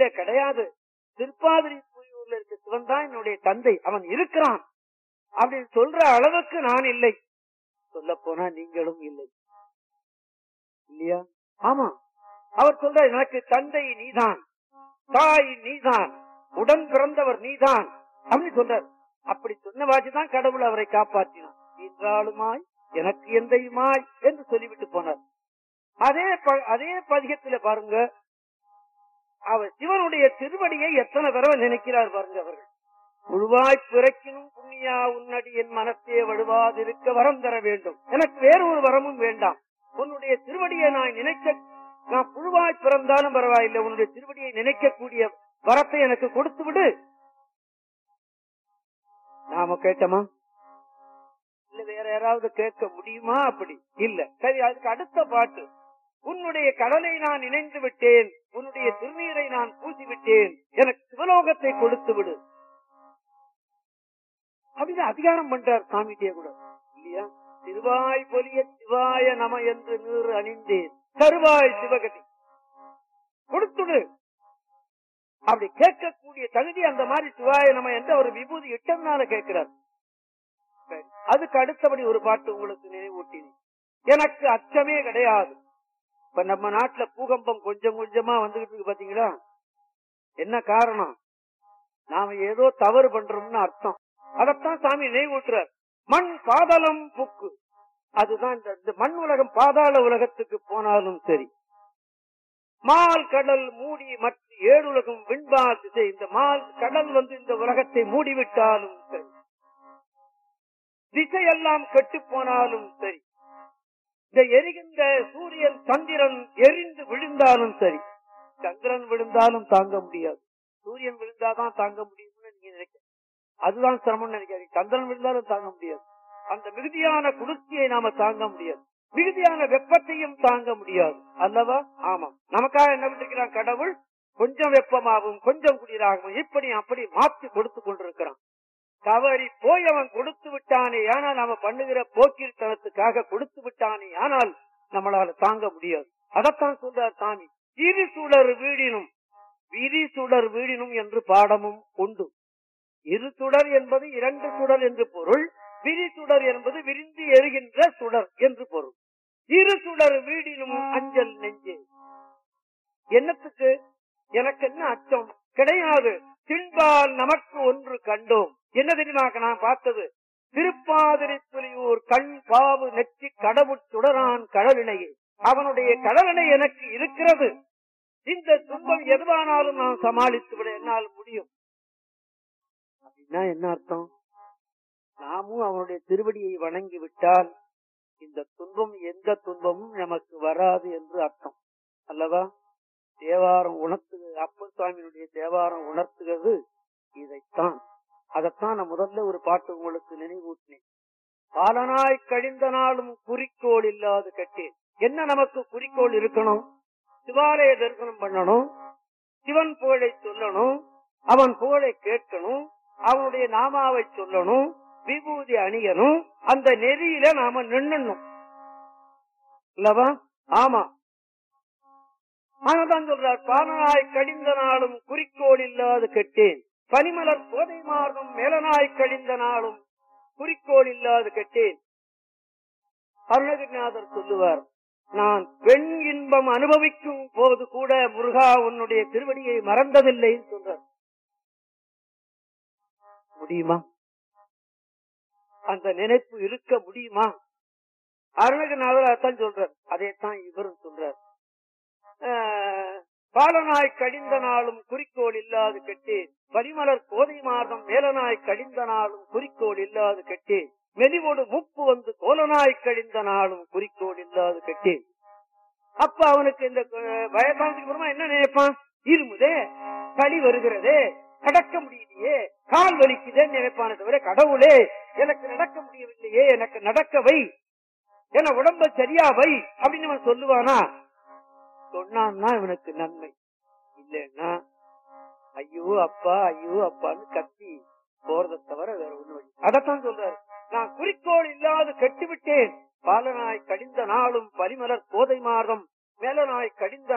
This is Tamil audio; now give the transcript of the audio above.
இல்ல கிடையாது திருப்பாதிரி புலியூர்ல இருக்க சிவன் தான் என்னுடைய தந்தை அவன் இருக்கிறான் அப்படின்னு சொல்ற அளவுக்கு நான் இல்லை சொல்ல போனா நீங்களும் இல்லை இல்லையா ஆமா அவர் சொல்ற எனக்கு தந்தை நீதான் தாய் நீதான் உடன் பிறந்தவர் நீதான் அப்படின்னு சொல்றார் அப்படி சொன்ன வாசிதான் கடவுள் அவரை காப்பாற்றினார் என்றாலுமாய் எனக்கு எந்தையுமாய் என்று சொல்லிவிட்டு போனார் அதே ப- அதே பதிகத்துல பாருங்க அவர் சிவனுடைய திருவடியை எத்தனை தடவை நினைக்கிறார் பாருங்க அவர்கள் முழுவாய் பிறக்கினும் புண்ணியா உன்னடி என் மனத்தே வழுவாதிருக்க வரம் தர வேண்டும் எனக்கு வேறு ஒரு வரமும் வேண்டாம் உன்னுடைய திருவடியை நான் நினைக்க நான் புழுவாய் பிறந்தாலும் பரவாயில்லை உன்னுடைய திருவடியை நினைக்கக்கூடிய வரத்தை எனக்கு கொடுத்து விடு நாம கேட்டோமா இல்ல வேற யாராவது கேட்க முடியுமா அப்படி இல்ல சரி அதுக்கு அடுத்த பாட்டு உன்னுடைய கடலை நான் நினைந்து விட்டேன் உன்னுடைய திருநீரை நான் பூசி விட்டேன் எனக்கு சிவலோகத்தை கொடுத்து விடு அப்படின்னு அதிகாரம் பண்றார் சாமிகிட்டே கூட இல்லையா திருவாய் பொலிய சிவாய நம என்று நீர் அணிந்தேன் தருவாய் சிவகதி கொடுத்துடு அப்படி கேட்கக்கூடிய தகுதி அந்த மாதிரி சிவாய நம என்று அவர் விபூதி இட்டம்னால கேட்கிறார் சரி. அதுக்கு அடுத்தபடி ஒரு பாட்டு உங்களுக்கு நினைவூட்டினேன் எனக்கு அச்சமே கிடையாது இப்ப நம்ம நாட்டுல பூகம்பம் கொஞ்சம் கொஞ்சமா வந்துகிட்டு இருக்கு பாத்தீங்களா என்ன காரணம் நாம ஏதோ தவறு பண்றோம்னு அர்த்தம் அதத்தான் சாமி நினைவூட்டுறார் மண் பாதாளம் புக்கு அதுதான் இந்த இந்த மண் உலகம் பாதாள உலகத்துக்கு போனாலும் சரி மால் கடல் மூடி மற்ற ஏழுலகம் விண்பா திசை இந்த மால் கடல் வந்து இந்த உலகத்தை மூடிவிட்டாலும் சரி திசையெல்லாம் கெட்டு போனாலும் சரி இந்த எரிகின்ற சூரியன் சந்திரன் எரிந்து விழுந்தாலும் சரி சந்திரன் விழுந்தாலும் தாங்க முடியாது சூரியன் விழுந்தாதான் தாங்க முடியும்னு நீங்க நினைக்க அதுதான் சிரமம் நினைக்காதீங்க சந்திரன் விழுந்தாலும் தாங்க முடியாது அந்த மிகுதியான குளிர்ச்சியை நாம தாங்க முடியாது மிகுதியான வெப்பத்தையும் தாங்க முடியாது அல்லவா ஆமா நமக்காக என்ன பண்ணிருக்கிறான் கடவுள் கொஞ்சம் வெப்பமாகவும் கொஞ்சம் குளிராகவும் இப்படி அப்படி மாற்றி கொடுத்து கொண்டிருக்கிறான் தவறி போய் அவன் கொடுத்து விட்டானே ஆனால் நாம பண்ணுகிற போக்கில்தனத்துக்காக கொடுத்து விட்டானே ஆனால் நம்மளால தாங்க முடியாது அதத்தான் சொல்றார் சாமி இரு சுடர் வீடினும் விரி சுடர் வீடினும் என்று பாடமும் உண்டு இரு சுடர் என்பது இரண்டு சுடர் என்று பொருள் விரி சுடர் என்பது விரிந்து எரிகின்ற சுடர் என்று பொருள் இரு சுடர் வீடினும் அஞ்சல் நெஞ்சே என்னத்துக்கு எனக்கு என்ன அச்சம் கிடையாது தின்பால் நமக்கு ஒன்று கண்டோம் என்ன தெரியுமா நான் பார்த்தது திருப்பாதிரி துளியூர் கண் பாவு நெற்றி கடவுள் சுடரான் கடலினையே அவனுடைய கடலினை எனக்கு இருக்கிறது இந்த துன்பம் எதுவானாலும் நான் சமாளித்து விட என்னால் முடியும் அப்படின்னா என்ன அர்த்தம் நாமும் அவனுடைய திருவடியை வணங்கி விட்டால் இந்த துன்பம் எந்த துன்பமும் நமக்கு வராது என்று அர்த்தம் அல்லவா தேவாரம் உணர்த்துகிறது அப்பர் சுவாமியினுடைய தேவாரம் உணர்த்துகிறது இதைத்தான் அதைத்தான் நான் முதல்ல ஒரு பாட்டு உங்களுக்கு நினைவூட்டினேன் பாலனாய் கழிந்த நாளும் குறிக்கோள் இல்லாது கட்டேன் என்ன நமக்கு குறிக்கோள் இருக்கணும் சிவாலய தரிசனம் பண்ணணும் சிவன் புகழை சொல்லணும் அவன் புகழை கேட்கணும் அவனுடைய நாமாவை சொல்லணும் விபூதி அணியணும் அந்த நெறியில நாம நின்னணும் இல்லவா ஆமா ஆனதான் சொல்றார் பாலனாய் கழிந்த நாளும் குறிக்கோள் இல்லாது கெட்டேன் பனிமலர் போதை மாறும் மேலனாய் கழிந்த நாளும் குறிக்கோள் இல்லாது கெட்டேன் அருணகிரிநாதர் சொல்லுவார் நான் பெண் இன்பம் அனுபவிக்கும் போது கூட முருகா உன்னுடைய திருவடியை மறந்ததில்லை சொல்றார் முடியுமா அந்த நினைப்பு இருக்க முடியுமா அருணகிரிநாதர் அதான் சொல்றார் அதைத்தான் இவரும் சொல்றார் ஆஹ், பாலனாய் கடிந்த நாளும் குறிக்கோள் இல்லாது கெட்டேன் பரிமலர் கோதை மாதம் மேலனாய் கடிந்த நாளும் குறிக்கோள் இல்லாது கெட்டேன் மெலிவோடு முப்பு வந்து கோலனாய் கழிந்த நாளும் குறிக்கோள் இல்லாது கெட்டேன் அப்ப அவனுக்கு இந்த அஹ், வயசானதுக்கு அப்புறமா என்ன நினைப்பான் இருமுதே களி வருகிறதே கடக்க முடியலையே கால் வலிக்குதே நினைப்பானே தவிர கடவுளே எனக்கு நடக்க முடியவில்லையே எனக்கு நடக்க வை என உடம்ப சரியா வை அப்படின்னு அவன் சொல்லுவானா சொன்னான்னா இவனுக்கு நன்மை இல்லைன்னா ஐயோ அப்பா ஐயோ அப்பான்னு கத்தி போறதை தவிர வேற ஒண்ணு வழி அதத்தான் சொல்றாரு நான் குறிக்கோள் இல்லாது கெட்டுவிட்டேன் பாலனாய் கடிந்த நாளும் பரிமலர் கோதை மாதம் மேலனாய் கடிந்த